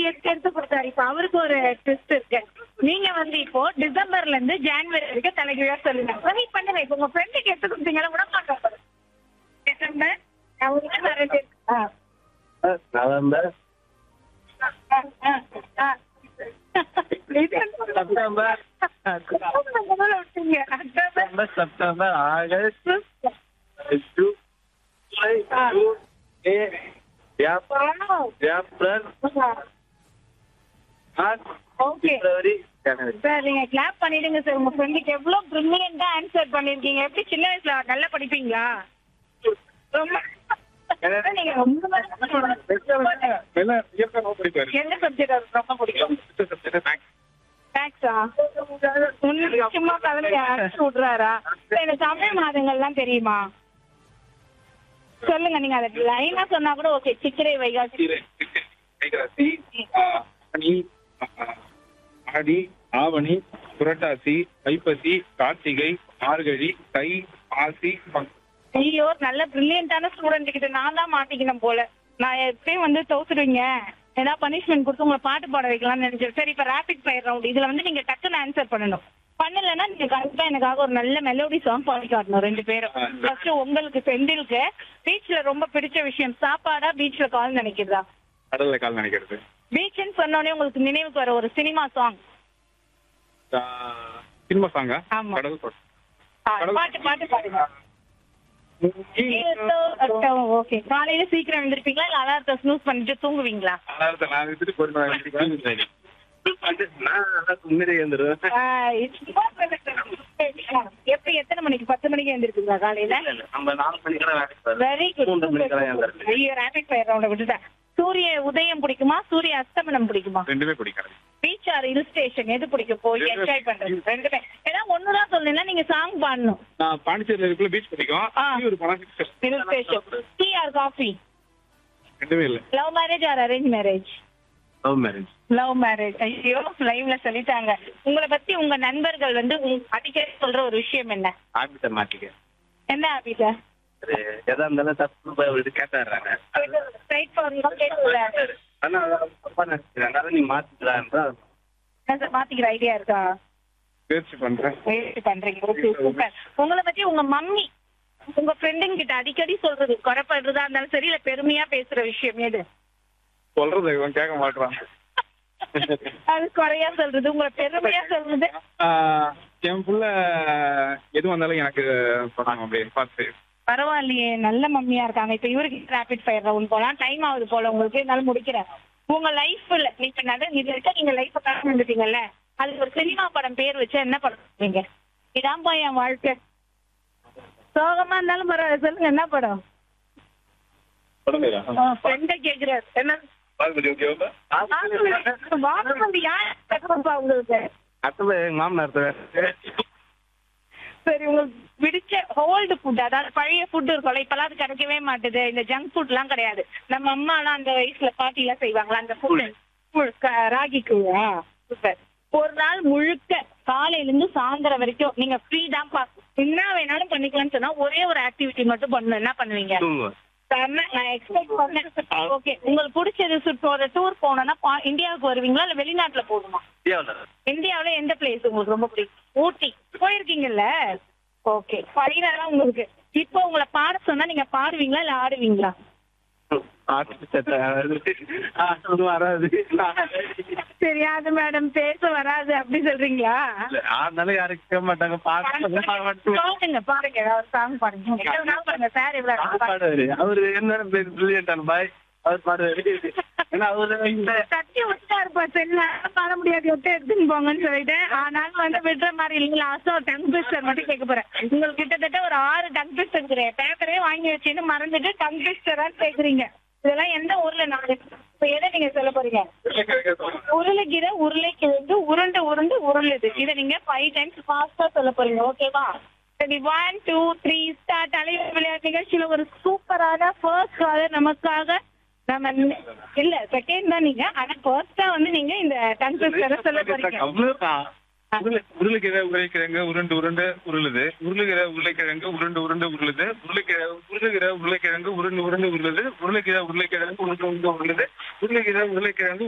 எடுத்து எடுத்து கொடுத்தாரு இப்ப அவருக்கு ஒரு ட்விஸ்ட் இருக்கு நீங்க வந்து இப்போ டிசம்பர்ல இருந்து ஜான்வரி வரைக்கும் தலைகீழா சொல்லுங்க ட்ரை பண்ணுங்க இப்ப உங்க ஃப்ரெண்டுக்கு எடுத்து கொடுத்தீங்கன்னா கூட மாட்டாங்க டிசம்பர் அவருக்கு வரது ஆ நவம்பர் ஆ, ஆ, ஆ. இது செப்டம்பர் முதல்ல விட்டீங்க October September September August July June May April Wow. April March okay February January sir நீங்க கிளாப் பண்ணிடுங்க சார் உங்க ஃப்ரெண்டுக்கு எவ்வளவு பிரில்லியண்டா ஆன்சர் பண்ணிருக்கீங்க எப்படி சின்ன வயசுல நல்லா படிப்பீங்களா ரொம்ப நீங்க ரொம்ப எந்த சப்ஜெக்ட் ரொம்ப பிடிக்கும் மேக்ஸா ஒண்ணு சும்மா கலந்து அடிச்சு விடுறாரா சரி, எனக்கு தமிழ் மாதங்கள்லாம் தெரியுமா சொல்லுங்க நீங்க அதை லைனா சொன்னா கூட ஓகே சித்திரை வைகாசி ஆனி ஆடி ஆவணி புரட்டாசி ஐப்பசி கார்த்திகை மார்கழி தை ஆசி பங்குனி. ஐயோ நல்ல பிரில்லியண்டான ஸ்டூடெண்ட் கிட்ட நான் தான் மாட்டிக்கணும் போல நான் எப்பயும் வந்து தோத்துடுவீங்க ஏதாவது பனிஷ்மெண்ட் கொடுத்து உங்களை பாட்டு பாட வைக்கலாம்னு நினைச்சேன் சரி இப்ப ரேபிட் ஃபயர் ரவுண்ட் இதுல வந்து நீங்க டக்குன்னு ஆன்சர் பண்ணணும் பண்ணலன்னா நீங்க கண்டிப்பா எனக்காக ஒரு நல்ல மெலோடி சாங் பாடி காட்டணும் ரெண்டு பேரும் ஃபர்ஸ்ட் உங்களுக்கு செந்திலுக்கு பீச்ல ரொம்ப பிடிச்ச விஷயம் சாப்பாடா பீச்ல கால் நினைக்கிறதா கடல்ல கால் நினைக்கிறது பீச்னு சொன்னோடனே உங்களுக்கு நினைவுக்கு வர ஒரு சினிமா சாங் சினிமா சாங்கா ஆமா. கடல் தோட்டம் பாட்டு பாட்டு பாடுங்க ஓகே காலையில சீக்கிரம் எழுந்திருப்பீங்களா இல்ல அலாரத்தை ஸ்னூஸ் பண்ணிட்டு தூங்குவீங்களா அலாரத்தை நான் எடுத்துட்டு போயிட்டு நான் நல்லா முன்னாடி எழுந்துருவேன் ஆஹ் it's எப்படி எத்தனை மணிக்கு பத்து மணிக்கு எழுந்திருக்குங்களா காலையில நம்ம நாலு மணிக்கெல்லாம் வேலைக்கு போறோம். வெரி குட் மூன்று மணிக்கெல்லாம் எழுந்திருப்பேன். ஐயோ ரேபிட் ஃபயர் ரவுண்ட விட்டுட்டேன் சூரிய உதயம் பிடிக்குமா சூரிய அஸ்தமனம் பிடிக்குமா ரெண்டுமே பிடிக்காது பீச் ஆர் ஹில் ஸ்டேஷன் எது பிடிக்கும் போய் ரெண்டுமே என்ஜாய் பண்றது ரெண்டுமே ஏன்னா ஒண்ணுதான் சொல்லணும்னா நீங்க சாங் பாடணும் நான் பாண்டிச்சேரியில இருக்குள்ள பீச் பிடிக்கும் ஆ. ஒரு பணம் hill station tea or coffee ரெண்டுமே இல்ல love marriage or arrange marriage love marriage love marriage ஐயோ லைவ்ல சொல்லிட்டாங்க உங்களை பத்தி உங்க நண்பர்கள் வந்து உங்க- அடிக்கடி சொல்ற ஒரு விஷயம் என்ன ஆபீஸர் மாட்டிக்க என்ன ஆபிட்டா சரி, எதா இருந்தாலும் தப்பு போய் அவர்கிட்ட கேட்டாடுறாங்க ஸ்ட்ரைட் ஃபார்வர்டா கேட்கக்கூடாது ஆனா அதெல்லாம் தப்பா நினைச்சுக்கிறாங்க அதனால நீ மாத்திக்கலான்றா மாத்திக்கிற ஐடியா இருக்கா முயற்சி பண்றேன் முயற்சி பண்றீங்க ஓகே சூப்பர் உங்களை பத்தி உங்க மம்மி உங்க ஃப்ரெண்டுங்க கிட்ட அடிக்கடி சொல்றது குறைப்படுறதா இருந்தாலும் சரி இல்ல பெருமையா பேசுற விஷயம் எது சொல்றது இவன் கேட்க மாட்டான் அது குறையா சொல்றது உங்களை பெருமையா சொல்றது ஆஹ் என் புள்ள எது வந்தாலும் எனக்கு சொன்னாங்க அப்படியே பார்த்து பரவாயில்லையே நல்ல மம்மியா இருக்காங்க இப்ப இவருக்கு ரேபிட் ஃபயர் ரவுண்ட் போலாம் டைம் ஆகுது போல உங்களுக்கு என்னால முடிக்கிறேன் உங்க லைஃப்ல இப்ப நட இது இருக்க நீங்க லைஃப் கடந்து வந்துட்டீங்கல்ல அது ஒரு சினிமா படம் பேர் வச்சா என்ன படம் சொல்றீங்க இதான்பா என் வாழ்க்கை சோகமா இருந்தாலும் பரவாயில்ல சொல்லுங்க என்ன படம் ஃப்ரெண்ட கேக்குறாரு என்ன வாக்குமதி யார் கேக்குறப்பா உங்களுக்கு அடுத்தது எங்க மாமனார் சரி உங்களுக்கு பிடிச்ச ஓல்டு ஃபுட் அதாவது பழைய ஃபுட் இருக்கும்ல இப்பெல்லாம் அது கிடைக்கவே மாட்டுது இந்த ஜங்க் ஃபுட்லாம் கிடையாது நம்ம அம்மா எல்லாம் அந்த வயசுல பாட்டி எல்லாம் செய்வாங்களா அந்த ஃபுட் ராகி கூழா சூப்பர் ஒரு நாள் முழுக்க காலையில இருந்து சாயந்தரம் வரைக்கும் நீங்க ஃப்ரீ தான் பா என்ன வேணாலும் பண்ணிக்கலாம்னு சொன்னா ஒரே ஒரு ஆக்டிவிட்டி மட்டும் பண்ணணும் என்ன பண்ணுவீங்க தூங்குவேன் செம்ம, நான் எக்ஸ்பெக்ட் பண்ணேன் ஓகே உங்களுக்கு பிடிச்சது சுற்று ஒரு டூர் போனோம்னா பா- இந்தியாவுக்கு வருவீங்களா இல்ல வெளிநாட்டுல போகணுமா இந்தியாவில் இந்தியாவுல எந்த பிளேஸ் உங்களுக்கு ரொம்ப பிடிக்கும் ஊட்டி போயிருக்கீங்கல்ல ஓகே ஃபைனலா உங்களுக்கு இப்போ உங்களை பாட சொன்னா நீங்க பாடுவீங்களா இல்ல ஆடுவீங்களா வராது தெரியாது மேடம் பேச வராது அப்படி சொல்றீங்களா ஆனாலும் யாரும் கேட்க மாட்டாங்க பாட்டு பாடுங்க பாருங்க ஒரு சாங் பாருங்க எவ்வளவு நாள் பாருங்க சார் இவ்வளவு பாடுவாரு அவரு என்ன பிரில்லியன்டான பாய் அவர் பாடுவாரு ஏன்னா அவரு இந்த தட்டி விட்டாரு பர்சன் பாட முடியாது விட்டு எடுத்துன்னு போங்கன்னு சொல்லிட்டு ஆனாலும் வந்து விடுற மாதிரி இல்லைங்க லாஸ்டா ஒரு டங் ட்விஸ்டர் மட்டும் கேட்க போறேன் உங்களுக்கு கிட்டத்தட்ட ஒரு ஆறு டங் ட்விஸ்டர் இருக்கிறேன் பேப்பரே வாங்கி வச்சுன்னு மறந்துட்டு டங் ட்விஸ்டரா கேக்குறீங்க இதெல்லாம் எந்த ஊர்ல நான் இப்ப எதை நீங்க சொல்ல போறீங்க உருளைக்கீரை உருளைக்கிழங்கு உருண்டு உருண்டு உருளுது இதை நீங்க ஃபைவ் டைம்ஸ் ஃபாஸ்டா சொல்ல போறீங்க ஓகேவா சரி ஒன் டூ த்ரீ ஸ்டார்ட் அலைவர் விளையாட்டு நிகழ்ச்சியில ஒரு சூப்பரான ஃபர்ஸ்ட் காலர் நமக்காக நம்ம நி- இல்ல செகண்ட் தான் நீங்க ஆனா ஃபர்ஸ்டா வந்து நீங்க இந்த டங் ட்விஸ்டரை சொல்ல போறீங்க அவ்வளவுதான் உருளை- உருளைக்கிழங்கு உருளைக்கிழங்கு உருண்டு உருண்டு உருளுது உருளைக்கிற உருளைக்கிழங்கு உருண்டு உருண்டு உருளுது உருளைக்கிற உருளுகிற உருளைக்கிழங்கு உருண்டு உருண்டு உருளுது உருளைக்கிற உருளைக்கிழங்கு உருண்டு உருண்டு உருளுது உருளைக்கிற உருளைக்கிழங்கு